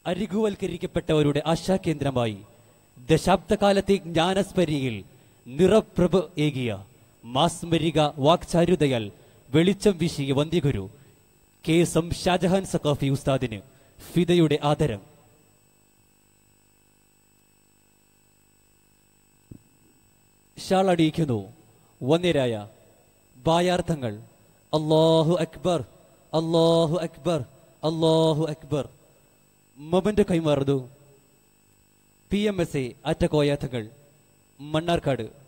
അരികുവൽക്കരിക്കപ്പെട്ടവരുടെ ആശാകേന്ദ്രമായി ദശാബ്ദകാലത്തെ ജ്ഞാനസ്മരിയിൽ നിറപ്രഭ ഏകിയ മാസ്മരിക വാക്ചാരുതയാൽ വെളിച്ചം വീശിയ വന്ധ്യഗുരു K S M Shajahan Saqafi ഉസ്താദിന് ഫിദയുടെ ആദരം ഷാൾ അടിയിക്കുന്നു വന്യരായ ബായാർത്ഥങ്ങൾ അള്ളാഹു അക്ബർ അള്ളാഹു അക്ബർ അള്ളാഹു അക്ബർ മൊമന്റ് കൈമാറുന്നു പി എം എസ് എ അറ്റക്കോയാത്തങ്ങൾ മണ്ണാർക്കാട്